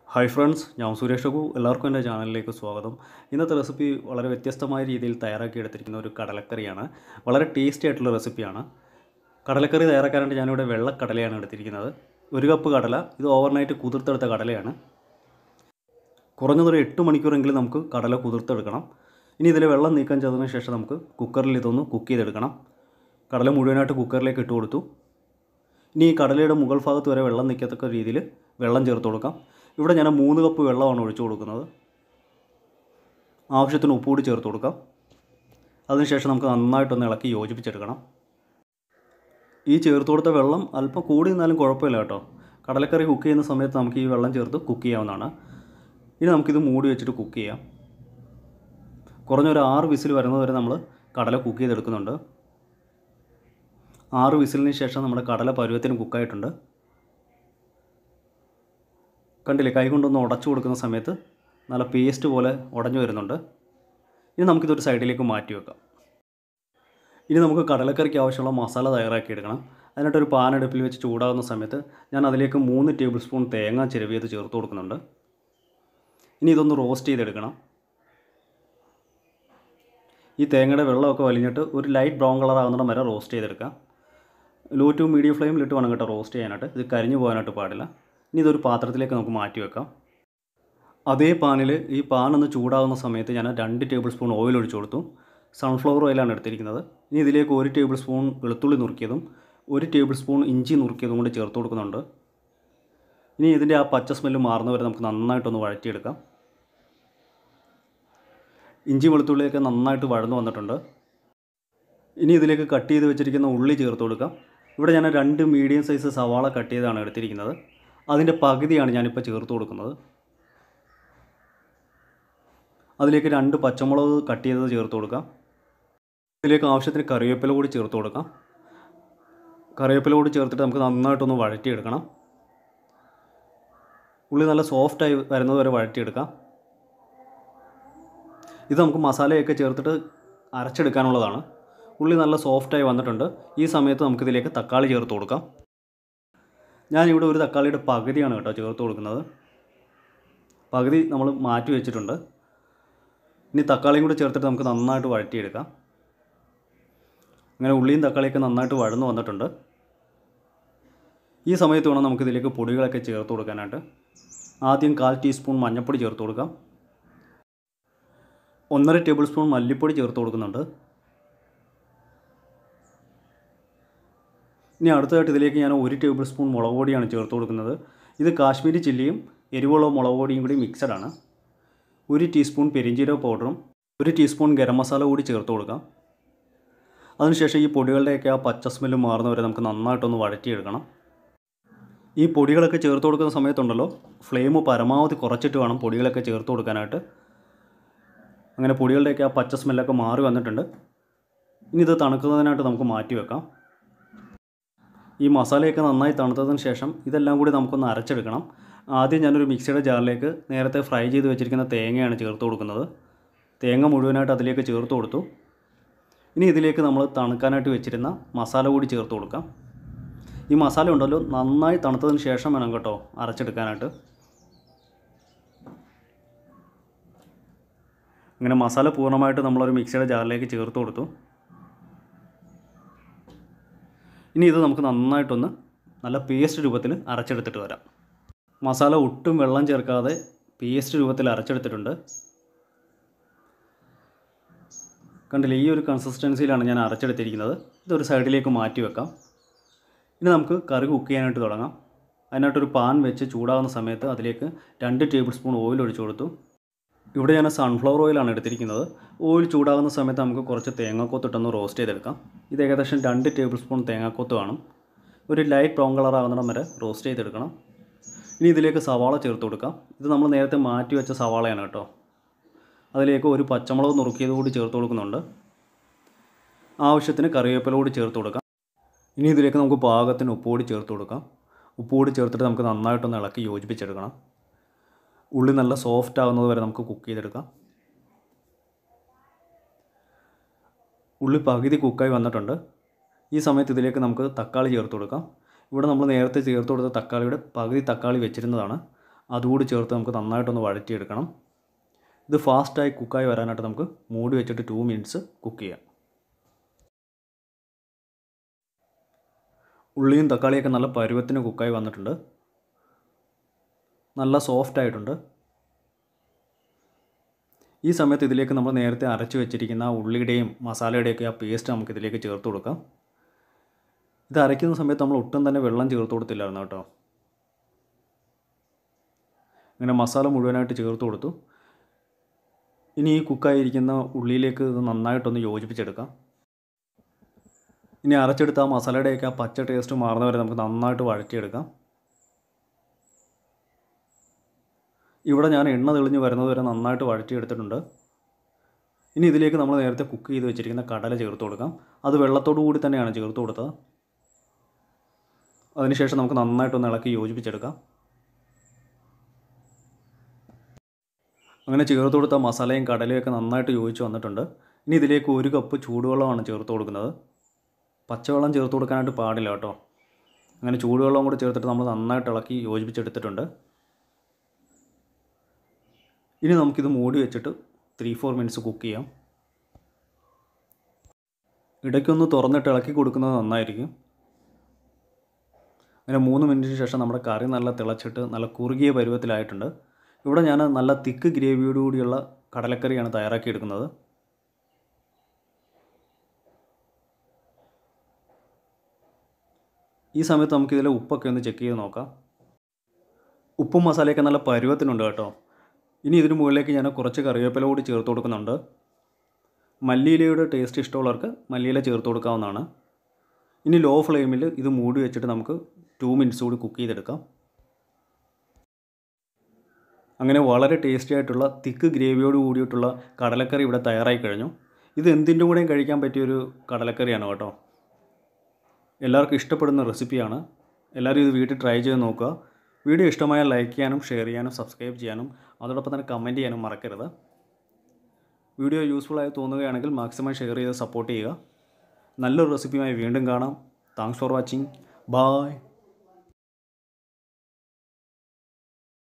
hi friends ഞാൻ സുരേഷ് പ്രഭു എല്ലാവർക്കും എൻ്റെ ചാനലിലേക്ക് സ്വാഗതം ഇന്നത്തെ റെസിപ്പി വളരെ വ്യത്യസ്തമായ രീതിയിൽ തയ്യാറാക്കി എടുത്തിരിക്കുന്ന ഒരു കടലക്കറിയാണ് വളരെ ടേസ്റ്റി ആയിട്ടുള്ള റെസിപ്പിയാണ് കടലക്കറി തയ്യാറാക്കാനായിട്ട് ഞാനിവിടെ വെള്ളക്കടലയാണ് എടുത്തിരിക്കുന്നത് ഒരു കപ്പ് കടല ഇത് ഓവർനൈറ്റ് കുതിർത്തെടുത്ത കടലയാണ് കുറഞ്ഞതൊരു എട്ട് മണിക്കൂറെങ്കിലും നമുക്ക് കടല കുതിർത്തെടുക്കണം ഇനി ഇതിൽ വെള്ളം നീക്കം ചെയ്തതിന് ശേഷം നമുക്ക് കുക്കറിൽ ഇതൊന്ന് കുക്ക് ചെയ്തെടുക്കണം കടല മുഴുവനായിട്ട് കുക്കറിലേക്ക് ഇട്ട് കൊടുത്തു ഇനി ഈ കടലയുടെ മുകൾ ഭാഗത്ത് വരെ വെള്ളം നിൽക്കത്തക്ക രീതിയിൽ വെള്ളം ചേർത്ത് കൊടുക്കാം ഇവിടെ ഞാൻ മൂന്ന് കപ്പ് വെള്ളമാണ് ഒഴിച്ചു കൊടുക്കുന്നത് ആവശ്യത്തിന് ഉപ്പ് കൂടി ചേർത്ത് കൊടുക്കാം അതിനുശേഷം നമുക്ക് നന്നായിട്ടൊന്ന് ഇളക്കി യോജിപ്പിച്ചെടുക്കണം ഈ ചേർത്ത് കൊടുത്ത വെള്ളം അല്പം കൂടി നിന്നാലും കുഴപ്പമില്ല കേട്ടോ കടലക്കറി കുക്ക് ചെയ്യുന്ന സമയത്ത് നമുക്ക് ഈ വെള്ളം ചേർത്ത് കുക്ക് ചെയ്യാവുന്നതാണ് ഇനി നമുക്കിത് മൂടി വെച്ചിട്ട് കുക്ക് ചെയ്യാം കുറഞ്ഞൊരു ആറ് വിസിൽ വരുന്നത് വരെ നമ്മൾ കടല കുക്ക് ചെയ്തെടുക്കുന്നുണ്ട് ആറ് വിസിലിന് ശേഷം നമ്മുടെ കടല പരുവത്തിന് കുക്കായിട്ടുണ്ട് കണ്ടില്ലേ കൈ കൊണ്ടൊന്ന് ഉടച്ചു കൊടുക്കുന്ന സമയത്ത് നല്ല പേസ്റ്റ് പോലെ ഉടഞ്ഞു വരുന്നുണ്ട് ഇനി നമുക്കിതൊരു സൈഡിലേക്ക് മാറ്റി വെക്കാം ഇനി നമുക്ക് കടലക്കറിക്ക് ആവശ്യമുള്ള മസാല തയ്യാറാക്കി എടുക്കണം അതിനായിട്ടൊരു പാൻ അടുപ്പിൽ വെച്ച് ചൂടാകുന്ന സമയത്ത് ഞാൻ അതിലേക്ക് മൂന്ന് ടേബിൾ സ്പൂൺ തേങ്ങ ചിരവിയത് ചേർത്ത് കൊടുക്കുന്നുണ്ട് ഇനി ഇതൊന്ന് റോസ്റ്റ് ചെയ്തെടുക്കണം ഈ തേങ്ങയുടെ വെള്ളമൊക്കെ വലിഞ്ഞിട്ട് ഒരു ലൈറ്റ് ബ്രൗൺ കളർ ആകുന്നിടം വരെ റോസ്റ്റ് ചെയ്തെടുക്കാം ലോ ടു മീഡിയം ഫ്ലെയിമിലിട്ട് വേണം കേട്ടോ റോസ്റ്റ് ചെയ്യാനായിട്ട് ഇത് കരിഞ്ഞു പോകാനായിട്ട് പാടില്ല ഇനി ഇതൊരു പാത്രത്തിലേക്ക് നമുക്ക് മാറ്റി വെക്കാം അതേ പാനിൽ ഈ പാൻ ഒന്ന് ചൂടാകുന്ന സമയത്ത് ഞാൻ രണ്ട് ടേബിൾ സ്പൂൺ ഓയിൽ ഒഴിച്ചു കൊടുത്തു സൺഫ്ലവർ ഓയിലാണ് എടുത്തിരിക്കുന്നത് ഇനി ഇതിലേക്ക് ഒരു ടേബിൾ സ്പൂൺ വെളുത്തുള്ളി നുറുക്കിയതും ഒരു ടേബിൾ സ്പൂൺ ഇഞ്ചി നുറുക്കിയതും കൂടി ചേർത്ത് കൊടുക്കുന്നുണ്ട് ഇനി ഇതിൻ്റെ ആ പച്ച സ്മെല്ല് മാറുന്നവരെ നമുക്ക് നന്നായിട്ടൊന്ന് വഴറ്റിയെടുക്കാം ഇഞ്ചി വെളുത്തുള്ളിയൊക്കെ നന്നായിട്ട് വഴന്നു വന്നിട്ടുണ്ട് ഇനി ഇതിലേക്ക് കട്ട് ചെയ്ത് വെച്ചിരിക്കുന്ന ഉള്ളി ചേർത്ത് കൊടുക്കാം ഇവിടെ ഞാൻ രണ്ട് മീഡിയം സൈസ് സവാള കട്ട് ചെയ്താണ് എടുത്തിരിക്കുന്നത് അതിൻ്റെ പകുതിയാണ് ഞാനിപ്പോൾ ചേർത്ത് കൊടുക്കുന്നത് അതിലേക്ക് രണ്ട് പച്ചമുളക് കട്ട് ചെയ്തത് ചേർത്ത് കൊടുക്കാം ഇതിലേക്ക് ആവശ്യത്തിന് കറിവേപ്പില കൂടി ചേർത്ത് കൊടുക്കാം കറിവേപ്പില കൂടി ചേർത്തിട്ട് നമുക്ക് നന്നായിട്ടൊന്ന് വഴറ്റിയെടുക്കണം ഉള്ളി നല്ല സോഫ്റ്റായി വരുന്നത് വരെ വഴറ്റിയെടുക്കാം ഇത് നമുക്ക് മസാലയൊക്കെ ചേർത്തിട്ട് അരച്ചെടുക്കാനുള്ളതാണ് ഉള്ളി നല്ല സോഫ്റ്റായി വന്നിട്ടുണ്ട് ഈ സമയത്ത് നമുക്കിതിലേക്ക് തക്കാളി ചേർത്ത് കൊടുക്കാം ഞാനിവിടെ ഒരു തക്കാളിയുടെ പകുതിയാണ് കേട്ടോ ചേർത്ത് കൊടുക്കുന്നത് പകുതി നമ്മൾ മാറ്റി വെച്ചിട്ടുണ്ട് ഇനി തക്കാളിയും കൂടി ചേർത്തിട്ട് നമുക്ക് നന്നായിട്ട് വഴറ്റിയെടുക്കാം അങ്ങനെ ഉള്ളിയും തക്കാളിയൊക്കെ നന്നായിട്ട് വഴന്നു വന്നിട്ടുണ്ട് ഈ സമയത്ത് വേണം നമുക്കിതിലേക്ക് പൊടികളൊക്കെ ചേർത്ത് കൊടുക്കാനായിട്ട് ആദ്യം കാൽ ടീസ്പൂൺ മഞ്ഞൾപ്പൊടി ചേർത്ത് കൊടുക്കാം ഒന്നര ടേബിൾ സ്പൂൺ മല്ലിപ്പൊടി ചേർത്ത് കൊടുക്കുന്നുണ്ട് ഇനി അടുത്തതായിട്ട് ഇതിലേക്ക് ഞാൻ ഒരു ടേബിൾ സ്പൂൺ മുളക് പൊടിയാണ് ചേർത്ത് കൊടുക്കുന്നത് ഇത് കാശ്മീരി ചില്ലിയും എരിവുള്ള മുളക് പൊടിയും കൂടി മിക്സഡാണ് ഒരു ടീസ്പൂൺ പെരിഞ്ചീരക പൗഡറും ഒരു ടീസ്പൂൺ ഗരം മസാല കൂടി ചേർത്ത് കൊടുക്കാം അതിനുശേഷം ഈ പൊടികളുടെയൊക്കെ ആ പച്ച സ്മെല്ല് മാറുന്നവരെ നമുക്ക് നന്നായിട്ടൊന്ന് വഴറ്റിയെടുക്കണം ഈ പൊടികളൊക്കെ ചേർത്ത് കൊടുക്കുന്ന സമയത്തുണ്ടല്ലോ ഫ്ലെയിം പരമാവധി കുറച്ചിട്ട് വേണം പൊടികളൊക്കെ ചേർത്ത് കൊടുക്കാനായിട്ട് അങ്ങനെ പൊടികളുടെയൊക്കെ ആ പച്ച സ്മെല്ലൊക്കെ മാറി വന്നിട്ടുണ്ട് ഇനി ഇത് തണുക്കുന്നതിനായിട്ട് നമുക്ക് മാറ്റി വെക്കാം ഈ മസാലയൊക്കെ നന്നായി തണുത്തതിന് ശേഷം ഇതെല്ലാം കൂടി നമുക്കൊന്ന് അരച്ചെടുക്കണം ആദ്യം ഞാനൊരു മിക്സിയുടെ ജാറിലേക്ക് നേരത്തെ ഫ്രൈ ചെയ്ത് വെച്ചിരിക്കുന്ന തേങ്ങയാണ് ചേർത്ത് കൊടുക്കുന്നത് തേങ്ങ മുഴുവനായിട്ട് അതിലേക്ക് ചേർത്ത് കൊടുത്തു ഇനി ഇതിലേക്ക് നമ്മൾ തണുക്കാനായിട്ട് വെച്ചിരുന്ന മസാല കൂടി ചേർത്ത് കൊടുക്കാം ഈ മസാല ഉണ്ടല്ലോ നന്നായി തണുത്തതിന് ശേഷം വേണം കേട്ടോ അരച്ചെടുക്കാനായിട്ട് അങ്ങനെ മസാല പൂർണ്ണമായിട്ട് നമ്മളൊരു മിക്സിയുടെ ജാറിലേക്ക് ചേർത്ത് കൊടുത്തു ഇനി ഇത് നമുക്ക് നന്നായിട്ടൊന്ന് നല്ല പേസ്റ്റ് രൂപത്തിൽ അരച്ചെടുത്തിട്ട് വരാം മസാല ഒട്ടും വെള്ളം ചേർക്കാതെ പേസ്റ്റ് രൂപത്തിൽ അരച്ചെടുത്തിട്ടുണ്ട് കണ്ടില്ലേ ഈ ഒരു കൺസിസ്റ്റൻസിയിലാണ് ഞാൻ അരച്ചെടുത്തിരിക്കുന്നത് ഇതൊരു സൈഡിലേക്ക് മാറ്റി വെക്കാം ഇനി നമുക്ക് കറി കുക്ക് ചെയ്യാനായിട്ട് തുടങ്ങാം അതിനായിട്ടൊരു പാൻ വെച്ച് ചൂടാകുന്ന സമയത്ത് അതിലേക്ക് രണ്ട് ടേബിൾ സ്പൂൺ ഓയിൽ ഒഴിച്ചു കൊടുത്തു ഇവിടെ ഞാൻ സൺഫ്ലവർ ഓയിലാണ് എടുത്തിരിക്കുന്നത് ഓയിൽ ചൂടാകുന്ന സമയത്ത് നമുക്ക് കുറച്ച് തേങ്ങാക്കൊത്തിട്ടൊന്ന് റോസ്റ്റ് ചെയ്തെടുക്കാം ഇത് ഏകദേശം രണ്ട് ടേബിൾ സ്പൂൺ തേങ്ങാക്കൊത്ത് വേണം ഒരു ലൈറ്റ് ബ്രൗൺ കളർ ആകുന്നിടം വരെ റോസ്റ്റ് ചെയ്തെടുക്കണം ഇനി ഇതിലേക്ക് സവാള ചേർത്ത് കൊടുക്കാം ഇത് നമ്മൾ നേരത്തെ മാറ്റി വെച്ച സവാളയാണ് കേട്ടോ അതിലേക്ക് ഒരു പച്ചമുളക് നുറുക്കിയത് കൂടി ചേർത്ത് കൊടുക്കുന്നുണ്ട് ആവശ്യത്തിന് കറിവേപ്പില കൂടി ചേർത്ത് കൊടുക്കാം ഇനി ഇതിലേക്ക് നമുക്ക് പാകത്തിന് ഉപ്പ് കൂടി ചേർത്ത് കൊടുക്കാം ഉപ്പ് കൂടി ചേർത്തിട്ട് നമുക്ക് നന്നായിട്ടൊന്ന് ഇളക്കി യോജിപ്പിച്ചെടുക്കണം ഉള്ളി നല്ല സോഫ്റ്റ് ആകുന്നത് വരെ നമുക്ക് കുക്ക് ചെയ്തെടുക്കാം ഉള്ളി പകുതി കുക്കായി വന്നിട്ടുണ്ട് ഈ സമയത്ത് ഇതിലേക്ക് നമുക്ക് തക്കാളി ചേർത്ത് കൊടുക്കാം ഇവിടെ നമ്മൾ നേരത്തെ ചേർത്ത് കൊടുത്ത തക്കാളിയുടെ പകുതി തക്കാളി വെച്ചിരുന്നതാണ് അതുകൂടി ചേർത്ത് നമുക്ക് നന്നായിട്ടൊന്ന് വഴറ്റിയെടുക്കണം ഇത് ഫാസ്റ്റായി കുക്കായി വരാനായിട്ട് നമുക്ക് മൂടി വെച്ചിട്ട് ടു മിനിറ്റ്സ് കുക്ക് ചെയ്യാം ഉള്ളിയും തക്കാളിയൊക്കെ നല്ല പരുവത്തിന് കുക്കായി വന്നിട്ടുണ്ട് നല്ല സോഫ്റ്റ് ആയിട്ടുണ്ട് ഈ സമയത്ത് ഇതിലേക്ക് നമ്മൾ നേരത്തെ അരച്ച് വെച്ചിരിക്കുന്ന ആ ഉള്ളിയുടെയും മസാലയുടെയൊക്കെ ആ പേസ്റ്റ് നമുക്ക് ഇതിലേക്ക് ചേർത്ത് കൊടുക്കാം ഇത് അരയ്ക്കുന്ന സമയത്ത് നമ്മൾ ഒട്ടും തന്നെ വെള്ളം ചേർത്ത് കൊടുത്തില്ലായിരുന്നു കേട്ടോ അങ്ങനെ മസാല മുഴുവനായിട്ട് ചേർത്ത് കൊടുത്തു ഇനി ഈ കുക്കായിരിക്കുന്ന ഉള്ളിയിലേക്ക് ഇത് നന്നായിട്ടൊന്ന് യോജിപ്പിച്ചെടുക്കാം ഇനി അരച്ചെടുത്ത ആ മസാലയുടെയൊക്കെ ആ പച്ച ടേസ്റ്റ് മാറുന്നവരെ നമുക്ക് നന്നായിട്ട് വഴറ്റിയെടുക്കാം ഇവിടെ ഞാൻ എണ്ണ തെളിഞ്ഞ് വരുന്നത് വരെ നന്നായിട്ട് വഴറ്റിയെടുത്തിട്ടുണ്ട് ഇനി ഇതിലേക്ക് നമ്മൾ നേരത്തെ കുക്ക് ചെയ്ത് വെച്ചിരിക്കുന്ന കടല ചേർത്ത് കൊടുക്കാം അത് വെള്ളത്തോടു കൂടി തന്നെയാണ് ചേർത്ത് കൊടുത്തത് അതിനുശേഷം നമുക്ക് നന്നായിട്ടൊന്ന് ഇളക്കി യോജിപ്പിച്ചെടുക്കാം അങ്ങനെ ചേർത്ത് കൊടുത്ത മസാലയും കടലയും ഒക്കെ നന്നായിട്ട് യോജിച്ച് വന്നിട്ടുണ്ട് ഇനി ഇതിലേക്ക് ഒരു കപ്പ് ചൂടുവെള്ളമാണ് ചേർത്ത് കൊടുക്കുന്നത് പച്ചവെള്ളം ചേർത്ത് കൊടുക്കാനായിട്ട് പാടില്ല കേട്ടോ അങ്ങനെ ചൂടുവെള്ളം കൂടി ചേർത്തിട്ട് നമ്മൾ നന്നായിട്ട് ഇളക്കി യോജിപ്പിച്ചെടുത്തിട്ടുണ്ട് ഇനി നമുക്കിത് മൂടി വെച്ചിട്ട് ത്രീ ഫോർ മിനിറ്റ്സ് കുക്ക് ചെയ്യാം ഇടയ്ക്കൊന്ന് തുറന്നിട്ട് ഇളക്കി കൊടുക്കുന്നത് നന്നായിരിക്കും അങ്ങനെ മൂന്ന് മിനിറ്റിന് ശേഷം നമ്മുടെ കറി നല്ല തിളച്ചിട്ട് നല്ല കുറുകിയ പരുവത്തിലായിട്ടുണ്ട് ഇവിടെ ഞാൻ നല്ല തിക്ക് ഗ്രേവിയോട് കൂടിയുള്ള കടലക്കറിയാണ് തയ്യാറാക്കിയെടുക്കുന്നത് ഈ സമയത്ത് നമുക്കിതിലെ ഉപ്പൊക്കെ ഒന്ന് ചെക്ക് ചെയ്ത് നോക്കാം ഉപ്പും മസാലയൊക്കെ നല്ല പരുവത്തിനുണ്ട് കേട്ടോ ഇനി ഇതിന് മുകളിലേക്ക് ഞാൻ കുറച്ച് കറിവേപ്പില കൂടി ചേർത്ത് കൊടുക്കുന്നുണ്ട് മല്ലിയിലയുടെ ടേസ്റ്റ് ഇഷ്ടമുള്ളവർക്ക് മല്ലിയില ചേർത്ത് കൊടുക്കാവുന്നതാണ് ഇനി ലോ ഫ്ലെയിമിൽ ഇത് മൂടി വെച്ചിട്ട് നമുക്ക് ടു മിനിറ്റ്സ് കൂടി കുക്ക് ചെയ്തെടുക്കാം അങ്ങനെ വളരെ ടേസ്റ്റി ആയിട്ടുള്ള തിക്ക് ഗ്രേവിയോട് കൂടിയിട്ടുള്ള കടലക്കറി ഇവിടെ തയ്യാറായി കഴിഞ്ഞു ഇത് എന്തിൻ്റെ കൂടെയും കഴിക്കാൻ പറ്റിയൊരു കടലക്കറിയാണ് കേട്ടോ എല്ലാവർക്കും ഇഷ്ടപ്പെടുന്ന റെസിപ്പിയാണ് എല്ലാവരും ഇത് വീട്ടിൽ ട്രൈ ചെയ്ത് നോക്കുക വീഡിയോ ഇഷ്ടമായാൽ ലൈക്ക് ചെയ്യാനും ഷെയർ ചെയ്യാനും സബ്സ്ക്രൈബ് ചെയ്യാനും അതോടൊപ്പം തന്നെ കമൻറ്റ് ചെയ്യാനും മറക്കരുത് വീഡിയോ യൂസ്ഫുൾ ആയി തോന്നുകയാണെങ്കിൽ മാക്സിമം ഷെയർ ചെയ്ത് സപ്പോർട്ട് ചെയ്യുക നല്ലൊരു റെസിപ്പിയുമായി വീണ്ടും കാണാം താങ്ക്സ് ഫോർ വാച്ചിങ് ബായ്